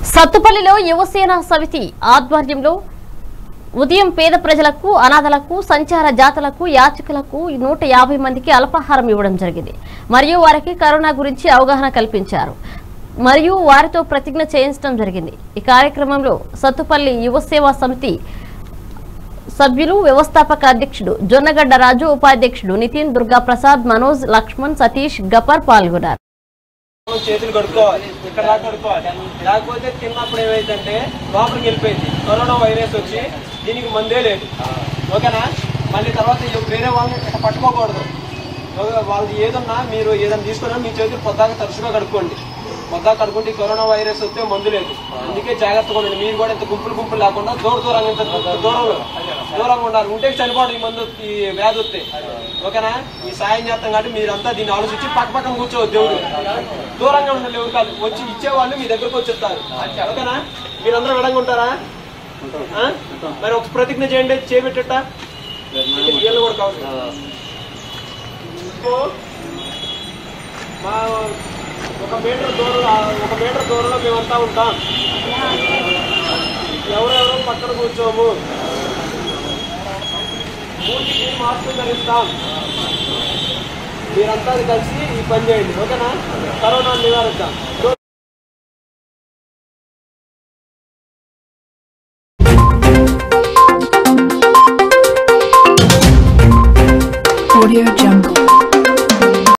సత్తుపల్లిలో యువసేన సమితి ఆధ్వర్యంలో ఉదయం పేద ప్రజలకు అనాథలకు సంచార జాతలకు యాచకులకు నూట యాభై మందికి అల్పాహారం ఇవ్వడం జరిగింది మరియు వారికి కరోనా గురించి అవగాహన కల్పించారు మరియు వారితో ప్రతిజ్ఞ చేయించడం జరిగింది ఈ కార్యక్రమంలో సత్తుపల్లి యువసేవా సమితి సభ్యులు వ్యవస్థాపక అధ్యక్షుడు జొన్నగడ్డ రాజు ఉపాధ్యక్షుడు నితిన్ దుర్గా ప్రసాద్ మనోజ్ లక్ష్మణ్ సతీష్ గపర్ పాల్గొన్నారు మనం చేతులు కడుక్కోవాలి ఇక్కడ దాకా కడుక్కోవాలి లేకపోతే తిన్నప్పుడు ఏమైందంటే లోపలికి వెళ్ళిపోయింది కరోనా వైరస్ వచ్చి దీనికి మందే లేదు ఓకేనా మళ్ళీ తర్వాత ఇక వేరే వాళ్ళని ఇట్లా పట్టుకోకూడదు ఓకే, వాళ్ళది ఏదన్నా మీరు ఏదైనా తీసుకున్నా మీ చేతులు పొద్దాక తరచుగా కడుక్కోండి పొద్దాక కడుక్కుంటే ఈ కరోనా వైరస్ వస్తే మందు లేదు అందుకే జాగ్రత్తగా ఉండండి మీరు కూడా ఇంత గుంపులు గుంపులు లేకుండా దూర దూరంగా ఇంత దూరంలో దూరంగా ఉండాలి ఉంటే చనిపోవడం ఈ మందు ఈ వ్యాధి వస్తే ఓకేనా ఈ సాయం చేస్తాం కాబట్టి మీరంతా దీన్ని ఆలోచించి పక్క పక్కన కూర్చోవద్దు దేవుడు దూరంగా ఉండాలి ఎవరు కాదు వచ్చి ఇచ్చేవాళ్ళు మీ దగ్గరకు వచ్చేస్తారు ఓకేనా మీరందరూ విడంగా ఉంటారా ఆ? మరి ఒక ప్రతిజ్ఞ చేయండి చేపెట్టట వీళ్ళు కూడా కావాలి ఇంకో మా ఒక మీటర్ దూరం ఒక మీటర్ దూరంలో మేమంతా ఉంటాం ఎవరెవరో పక్కన కూర్చోము మూటికి మాస్కులు ధరిస్తాం మీరంతా కలిసి ఈ పని చేయండి ఓకేనా కరోనా నివారిద్దాం Audio Jungle.